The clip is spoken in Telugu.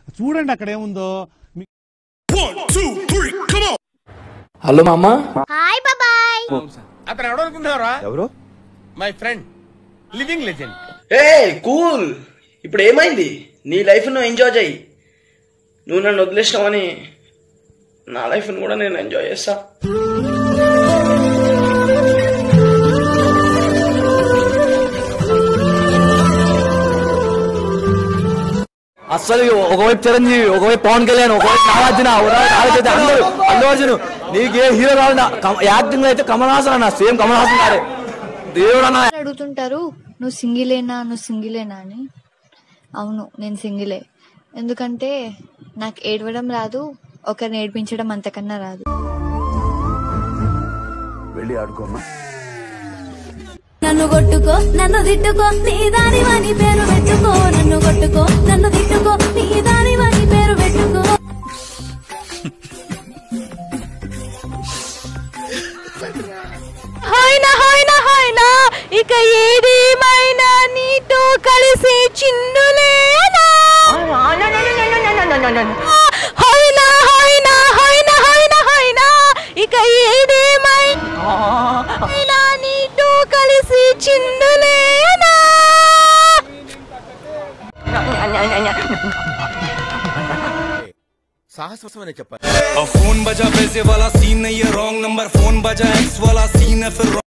చూడండి అక్కడ ఏముందో మీ- హలో మామ హాయ్ బాబాయ్ అతను ఎవడు అనుకుంటున్నారా ఎవరు మై ఫ్రెండ్ లివింగ్ లెజెండ్ ఏ కూల్ ఇప్పుడు ఏమైంది నీ లైఫ్ నువ్వు ఎంజాయ్ చేయి నువ్వు నన్ను వదిలేసినావని నా లైఫ్ని కూడా నేను ఎంజాయ్ చేస్తా అస్సలు ఒకవైపు చిరంజీవి ఒకవైపు పవన్ కళ్యాణ్ ఒకవైపు నాగార్జున ఒకవైపు నాగచైతన్య అందరూ అల్లు అర్జున్ నీకు ఏ హీరో కావాలి నా కమ- యాక్టింగ్ అయితే కమల్ హాసన్ అన్న సేమ్ కమల్ హాసన్ గారే దేవుడు అన్న అడుగుతుంటారు నువ్వు సింగిలేనా నువ్వు సింగిలేనా అని అవును నేను సింగిలే ఎందుకంటే నాకు ఏడవడం రాదు ఒకరిని ఏడిపించడం అంతకన్నా రాదు నన్ను కొట్టుకో నన్ను తిట్టుకో నీ దాని వాని పేరు పెట్టుకో నన్ను కొట్టుకో నన్ను తిట్టుకో నీ దాని వాని పేరు పెట్టుకో హాయ్నా హాయ్నా హాయ్నా ఇక ఏదేమైనా నీతో కలిసి చిందులేనా హాయ్నా హాయ్నా హాయ్నా హాయ్నా హాయ్నా ఇక ఏదేమైనా నీతో కలిసి చిందులేనా సాహసం అనే చెప్పాలి फोन बजा पैसे वाला सीन नहीं है रॉन्ग नंबर फोन बजा एक्स वाला सीन है फिर